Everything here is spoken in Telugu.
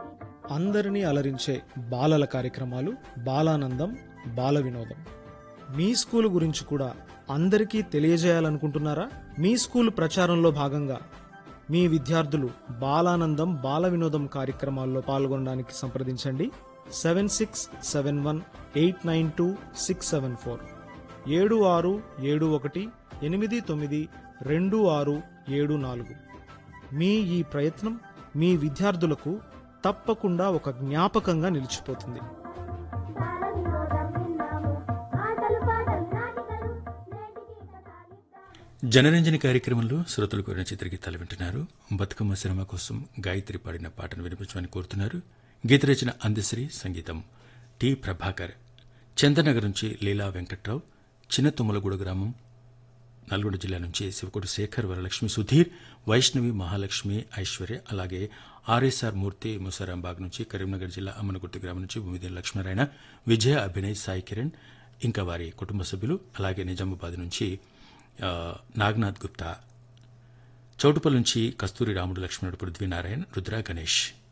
అందరినీ అలరించే బాలల కార్యక్రమాలు బాలానందం బాల వినోదం మీ స్కూల్ గురించి కూడా అందరికీ తెలియజేయాలనుకుంటున్నారా మీ స్కూల్ ప్రచారంలో భాగంగా మీ విద్యార్థులు బాలానందం బాల వినోదం కార్యక్రమాల్లో పాల్గొనడానికి సంప్రదించండి seven six seven one eight nine two six seven four ఏడు ఆరు ఏడు ఒకటి ఎనిమిది తొమ్మిది రెండు ఆరు ఏడు నాలుగు మీ ఈ ప్రయత్నం మీ విద్యార్థులకు తప్పకుండా ఒక జ్ఞాపకంగా నిలిచిపోతుంది బాల వినోదం విన్నాము ఆటలు పాటలు నాటికలు నేటికి కథాలిద్దాం జనరంజని కార్యక్రమంలో శ్రోతలు కోరిన చిత్రగీతాలు వింటున్నారు బతుకమ్మ సినిమా కోసం గాయత్రి పాడిన పాటను వినిపించమని కోరుతున్నారు గీత రచన అందశ్రీ సంగీతం టి ప్రభాకర్ చందనగర్ నుంచి లీలా వెంకట్రావు చిన్న తుమ్మలగూడ గ్రామం నల్గొండ జిల్లా నుంచి శివకోటి శేఖర్ వరలక్ష్మి సుధీర్ వైష్ణవి మహాలక్ష్మి ఐశ్వర్య అలాగే ఆర్ఎస్ఆర్ మూర్తి ముసారాంబాగ్ నుంచి కరీంనగర్ జిల్లా అమ్మనగుర్తి గ్రామం నుంచి భూమిదేవి లక్ష్మీనారాయణ విజయ అభినయ్ సాయి కిరణ్ ఇంకా వారి కుటుంబ సభ్యులు అలాగే నిజామాబాద్ నుంచి ఆ, నాగనాథ్ గుప్తా చౌటుపల్ నుంచి కస్తూరి రాముడు లక్ష్మణుడు పృథ్వీనారాయణ రుద్రా గణేష్